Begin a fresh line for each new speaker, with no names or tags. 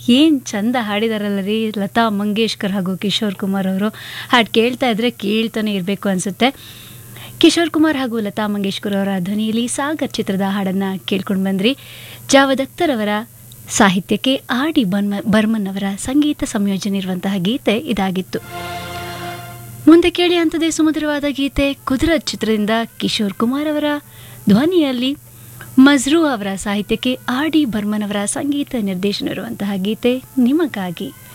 ಏನು ಚಂದ ಹಾಡಿದಾರಲ್ಲ ರೀ ಲತಾ ಮಂಗೇಶ್ಕರ್ ಹಾಗೂ ಕಿಶೋರ್ ಕುಮಾರ್ ಅವರು ಹಾಡು ಕೇಳ್ತಾ ಇದ್ರೆ ಕೇಳ್ತಾನೆ ಇರಬೇಕು ಅನಿಸುತ್ತೆ ಕಿಶೋರ್ ಕುಮಾರ್ ಹಾಗೂ ಲತಾ ಮಂಗೇಶ್ಕರ್ ಅವರ ಧ್ವನಿಯಲ್ಲಿ ಸಾಗರ್ ಚಿತ್ರದ ಹಾಡನ್ನು ಕೇಳ್ಕೊಂಡು ಬಂದ್ರಿ ಜಾವದ್ ಅಖ್ತರ್ ಅವರ ಸಾಹಿತ್ಯಕ್ಕೆ ಆರ್ ಡಿ ಬರ್ಮ ಬರ್ಮನ್ ಅವರ ಸಂಗೀತ ಸಂಯೋಜನೆ ಇರುವಂತಹ ಗೀತೆ ಇದಾಗಿತ್ತು ಮುಂದೆ ಕೇಳಿ ಅಂಥದ್ದೇ ಸುಮಧುರವಾದ ಗೀತೆ ಕುದುರತ್ ಚಿತ್ರದಿಂದ ಕಿಶೋರ್ ಕುಮಾರ್ ಅವರ ಧ್ವನಿಯಲ್ಲಿ ಮಜ್ರೂ ಅವರ ಸಾಹಿತ್ಯಕ್ಕೆ ಆರ್ ಡಿ ಬರ್ಮನ್ ಅವರ ಸಂಗೀತ ನಿರ್ದೇಶನ ಇರುವಂತಹ ಗೀತೆ ನಿಮಗಾಗಿ